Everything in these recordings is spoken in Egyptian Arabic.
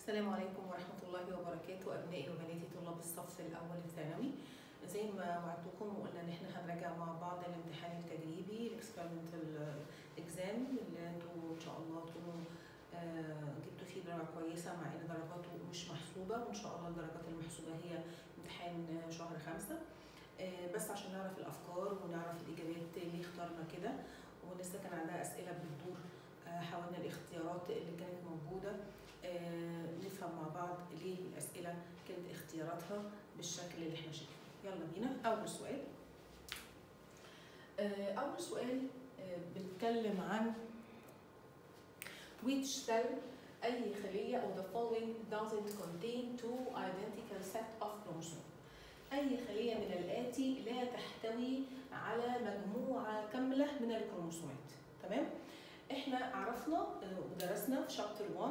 السلام عليكم ورحمة الله وبركاته أبنائي وبناتي طلاب الصف الأول الثانوي زي ما وعدتكم وقلنا إن إحنا هنراجع مع بعض الامتحان التجريبي الاكسبيرمنتال اكزام اللي انتوا إن شاء الله تكونوا آه، جبتوا فيه درجة كويسة مع إن درجاته مش محسوبة وإن شاء الله الدرجات المحسوبة هي امتحان آه، شهر خمسة آه، بس عشان نعرف الأفكار ونعرف الإجابات ليه اخترنا كده ولسه كان عندها أسئلة بتدور آه، حاولنا الاختيارات اللي كانت موجودة آه، نفهم مع بعض ليه الأسئلة كانت اختياراتها بالشكل اللي احنا شايفينه يلا بينا أول سؤال آه، أول سؤال آه، بنتكلم عن which cell أي خلية of the following doesn't contain two identical set of chromosomes أي خلية من الآتي لا تحتوي على مجموعة كاملة من الكروموسومات تمام؟ احنا عرفنا آه، ودرسنا في شابتر 1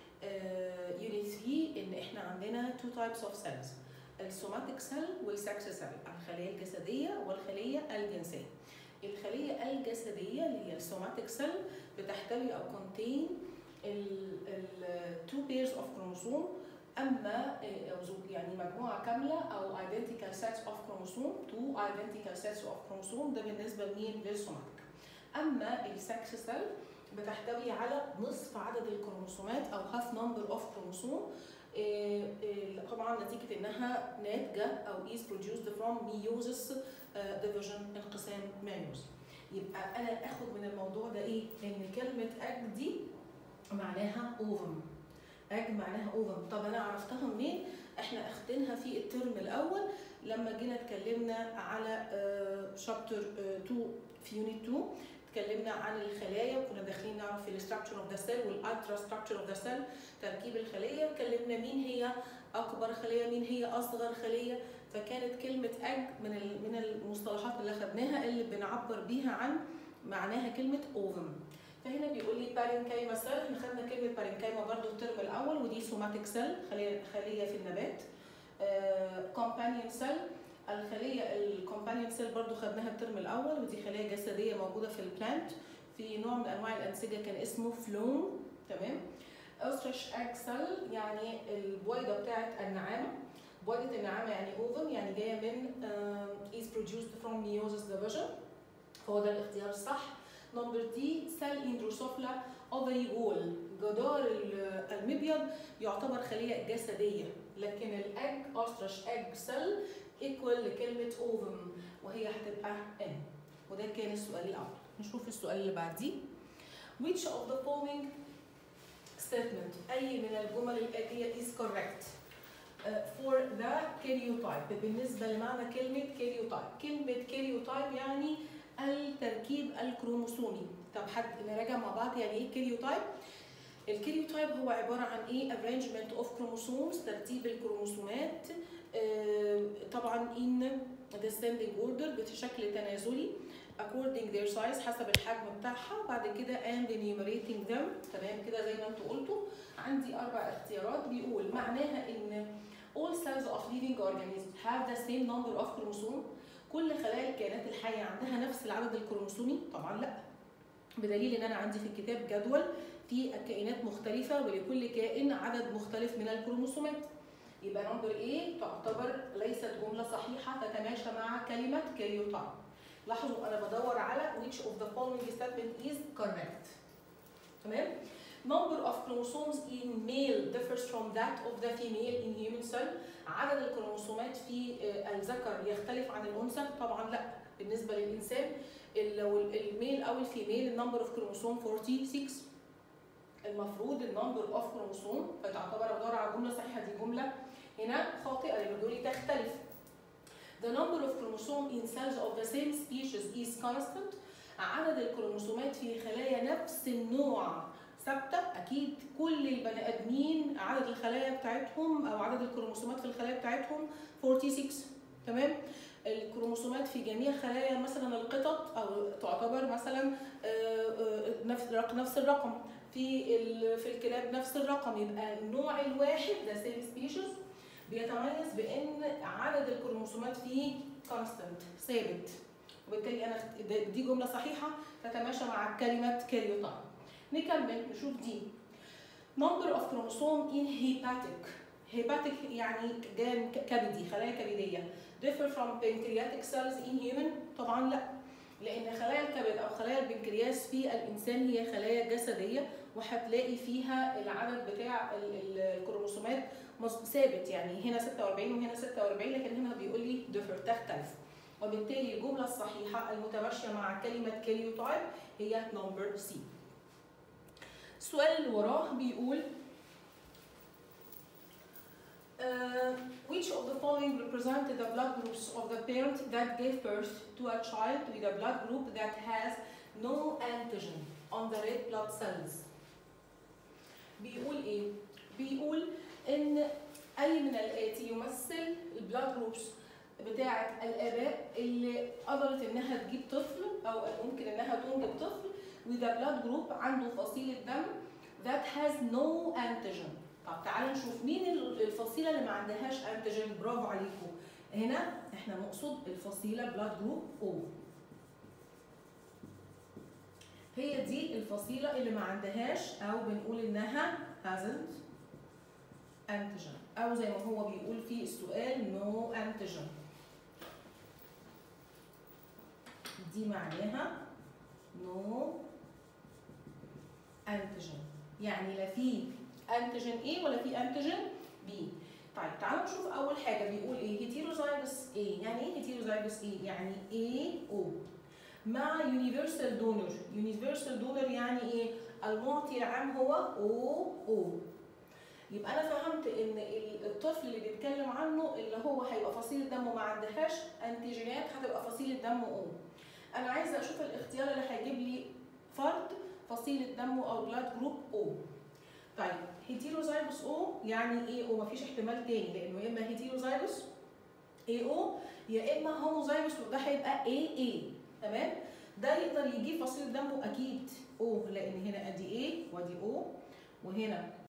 يونت 3 ان احنا عندنا two types of cells السوماتيك سيل والسكس سيل الخلية الجسدية والخلية الجنسية الخلية الجسدية اللي هي السوماتيك سيل بتحتوي او contain ال ال two pairs of chromosome اما آه، او زو- يعني مجموعة كاملة او identical sets of chromosome two identical sets of chromosome ده بالنسبة لمين للسوماتيك اما السكس سيل بتحتوي على نصف عدد الكروموسومات او هاف نمبر اوف كروموسوم طبعا نتيجه انها ناتجه او is produced from meiosis آه، division انقسام ميوز يبقى انا اخد من الموضوع ده ايه؟ ان كلمه اج دي معناها اوفم اج معناها اوفم طب انا عرفتها منين؟ احنا اخدينها في الترم الاول لما جينا اتكلمنا على شابتر 2 في يونت 2 اتكلمنا عن الخلايا وكنا داخلين نعرف الاستراكشر اوف ذا سيل والالترا ستراكشر اوف ذا سيل تركيب الخليه اتكلمنا مين هي اكبر خليه مين هي اصغر خليه فكانت كلمه اج من ال- من المصطلحات اللي خدناها اللي بنعبر بيها عن معناها كلمه اوفم فهنا بيقول لي بارينكايما سيل احنا خدنا كلمه بارينكايما برضو الترم الاول ودي سوماتيك سيل خليه خليه في النبات كومبانيون سيل الخليه الكومبانيون سيل برضو خدناها الترم الاول ودي خليه جسديه موجوده في البلانت في نوع من انواع الانسجه كان اسمه فلوم تمام اوسترش اج سيل يعني البويضه بتاعت النعامه بويضه النعامه يعني اوفم يعني جايه من uh, is produced from meiosis division هو ده الاختيار الصح نمبر دي سيل ان دروسوفلا اوفري وول جدار ال- المبيض يعتبر خليه جسديه لكن الاج اوسترش اج سيل ايكوال لكلمه اوفم وهي هتبقى ان وده كان السؤال الاول نشوف السؤال اللي بعديه which of the following statement أي من الجمل الآتية is correct uh, for the karyotype بالنسبة لمعنى كلمة karyotype كلمة karyotype يعني التركيب الكروموسومي طب حد نراجع مع بعض يعني ايه karyotype الكاريوتايب هو عبارة عن ايه arrangement of chromosomes ترتيب الكروموسومات آه، طبعا in descending order بشكل تنازلي according their size حسب الحجم بتاعها وبعد كده and enumerating them تمام كده زي ما انتوا قلتوا عندي اربع اختيارات بيقول معناها ان all cells of living organisms have the same number of chromosome كل خلايا الكائنات الحيه عندها نفس العدد الكروموسومي طبعا لا بدليل ان انا عندي في الكتاب جدول في كائنات مختلفه ولكل كائن عدد مختلف من الكروموسومات يبقى نمبر A تعتبر ليست جمله صحيحه تتماشى مع كلمه كاريوتايب لاحظوا انا بدور على which of the following statement is correct تمام number of chromosomes in male differs from that of the female in human cell عدد الكروموسومات في آه، الذكر يختلف عن الانثى طبعا لا بالنسبه للانسان ال- لو ال- الميل او الفيميل النمبر اوف كروموسوم 46 المفروض النمبر اوف كروموسوم فتعتبر بدور على جمله صحيحه دي جمله هنا خاطئه لان بيقول لي تختلف The number of chromosome in cells of the same species is constant. عدد الكروموسومات في خلايا نفس النوع ثابته اكيد كل البني ادمين عدد الخلايا بتاعتهم او عدد الكروموسومات في الخلايا بتاعتهم 46 تمام الكروموسومات في جميع خلايا مثلا القطط او تعتبر مثلا آه، آه، نفس نفس الرقم في ال- في الكلاب نفس الرقم يبقى النوع الواحد ذا سيم سبيشيز بيتميز بان عدد الكروموسومات فيه كونستنت ثابت وبالتالي انا اخت- ده- دي جمله صحيحه تتماشى مع كلمه كاريوتايب نكمل نشوف دي number of chromosome in hepatic hepatic يعني جان كبدي خلايا كبديه differ from pancreatic cells in human طبعا لا لان خلايا الكبد او خلايا البنكرياس في الانسان هي خلايا جسديه وهتلاقي فيها العدد بتاع الكروموسومات ثابت يعني هنا 46 وهنا 46 لكن هنا بيقول لي differ تختلف وبالتالي الجمله الصحيحه المتماشيه مع كلمه كاريوتايب هي نمبر سي السؤال اللي وراه بيقول Uh, which of the following represent the blood groups of the parent that gave birth to a child with a blood group that has no antigen on the red blood cells? بيقول ايه؟ بيقول ان اي من الاتي يمثل البلاد جروبس بتاعه الاباء اللي قدرت انها تجيب طفل او ممكن انها تنجب طفل with a blood group عنده فصيله دم that has no antigen طب تعالوا نشوف مين الفصيله اللي ما عندهاش انتيجين برافو عليكم هنا احنا نقصد الفصيله بلاد جروب او هي دي الفصيله اللي ما عندهاش او بنقول انها hasn't antigen او زي ما هو بيقول في السؤال no antigen دي معناها no antigen يعني لا في انتيجين A ولا في انتيجين B طيب تعالوا نشوف اول حاجه بيقول ايه هيتيروزايجوس A يعني ايه هيتيروزايجوس A يعني A O مع يونيفرسال دونر يونيفرسال دونر يعني ايه المعطي العام هو O O يبقى انا فهمت ان الطفل اللي بيتكلم عنه اللي هو هيبقى فصيله دمه ما عندهاش انتيجينات هتبقى فصيله دمه O انا عايزه اشوف الاختيار اللي هيجيب لي فرد فصيله دمه او بلاد جروب O طيب هيتيروزايجوس او يعني ايه او مفيش احتمال تاني لانه يا اما هيتيروزايجوس اي او يا اما هوموزايجوس وده هيبقى اي اي تمام ده يقدر يجيب فصيله دمه اكيد او لان هنا ادي اي وادي او وهنا